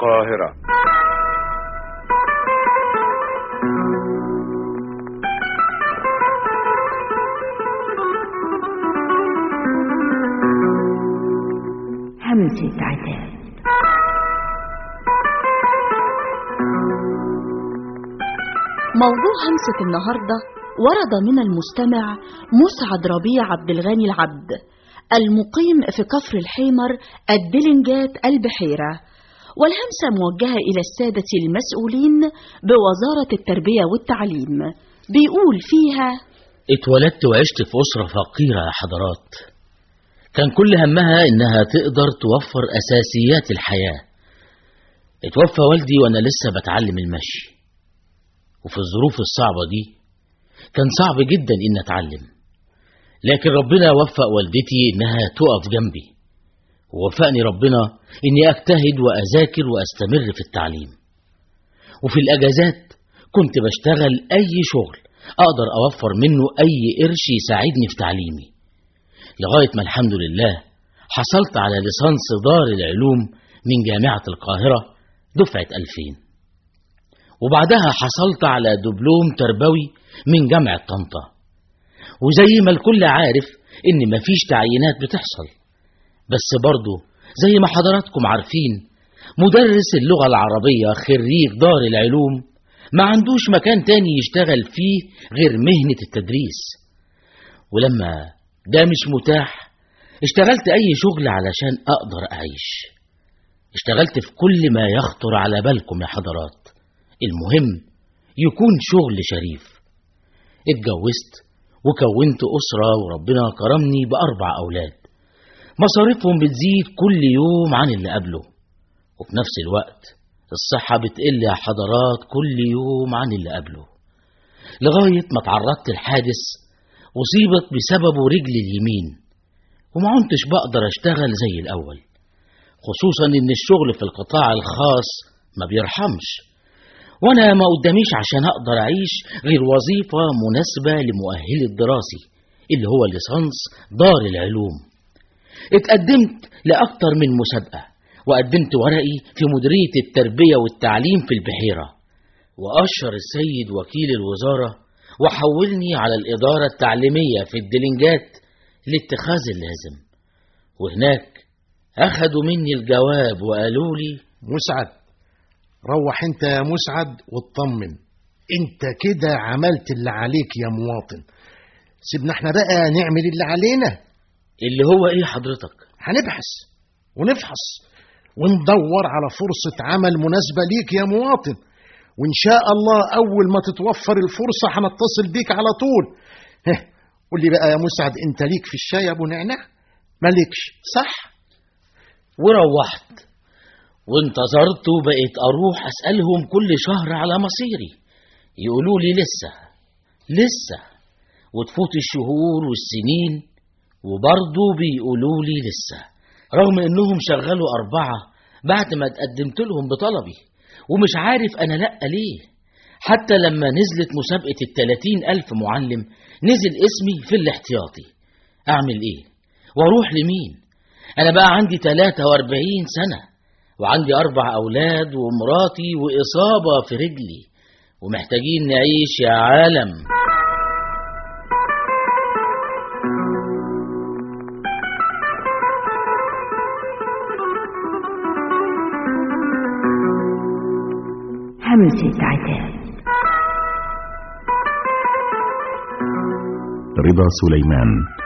القاهرة همسة عتاب موضوع همسة النهاردة ورد من المستمع مسعد ربيع عبد الغني العبد المقيم في كفر الحيمر الدلنجات البحيرة والهمسة موجهة إلى السادة المسؤولين بوزارة التربية والتعليم بيقول فيها اتولدت وعشت في أسرة فقيرة يا حضرات كان كل همها إنها تقدر توفر أساسيات الحياة اتوفى والدي وأنا لسه بتعلم المشي وفي الظروف الصعبة دي كان صعب جدا إن أتعلم لكن ربنا وفق والدتي إنها تقف جنبي ووفقني ربنا إني أجتهد وأذاكر وأستمر في التعليم وفي الأجازات كنت بشتغل أي شغل أقدر أوفر منه أي قرش يساعدني في تعليمي لغاية ما الحمد لله حصلت على ليسانس دار العلوم من جامعة القاهرة دفعة 2000 وبعدها حصلت على دبلوم تربوي من جامعة طنطا وزي ما الكل عارف إن مفيش تعيينات بتحصل بس برضه زي ما حضراتكم عارفين مدرس اللغة العربية خريج دار العلوم ما عندوش مكان تاني يشتغل فيه غير مهنة التدريس ولما ده مش متاح اشتغلت أي شغل علشان أقدر أعيش اشتغلت في كل ما يخطر على بالكم يا حضرات المهم يكون شغل شريف اتجوزت وكونت أسرة وربنا كرمني بأربع أولاد مصاريفهم بتزيد كل يوم عن اللي قبله وفي نفس الوقت الصحة بتقل يا حضرات كل يوم عن اللي قبله لغاية ما تعرضت لحادث أصيبت بسببه رجلي اليمين وما عنتش بقدر أشتغل زي الأول خصوصا إن الشغل في القطاع الخاص ما بيرحمش وأنا ما قداميش عشان أقدر أعيش غير وظيفة مناسبة لمؤهلي الدراسي اللي هو ليسانس دار العلوم اتقدمت لأكتر من مسابقة وقدمت ورقي في مديرية التربية والتعليم في البحيرة وأشر السيد وكيل الوزارة وحولني على الإدارة التعليمية في الدلنجات لاتخاذ اللازم وهناك أخدوا مني الجواب وقالوا لي مسعد روح انت يا مسعد واطمن انت كده عملت اللي عليك يا مواطن سيبنا احنا بقى نعمل اللي علينا اللي هو إيه حضرتك هنبحث ونفحص وندور على فرصة عمل مناسبة ليك يا مواطن وإن شاء الله أول ما تتوفر الفرصة هنتصل بيك على طول هه، قول لي بقى يا مسعد أنت ليك في الشاي يا أبو نعناع مالكش صح وروحت وانتظرت وبقيت أروح أسألهم كل شهر على مصيري يقولوا لي لسه لسه وتفوت الشهور والسنين وبرضه بيقولوا لي لسه رغم انهم شغلوا أربعة بعد ما اتقدمت لهم بطلبي ومش عارف أنا لأ ليه حتى لما نزلت مسابقة التلاتين ألف معلم نزل اسمي في الاحتياطي أعمل إيه وأروح لمين أنا بقى عندي 43 سنة وعندي أربع أولاد ومراتي وإصابة في رجلي ومحتاجين نعيش يا عالم همسة عتاب رضا سليمان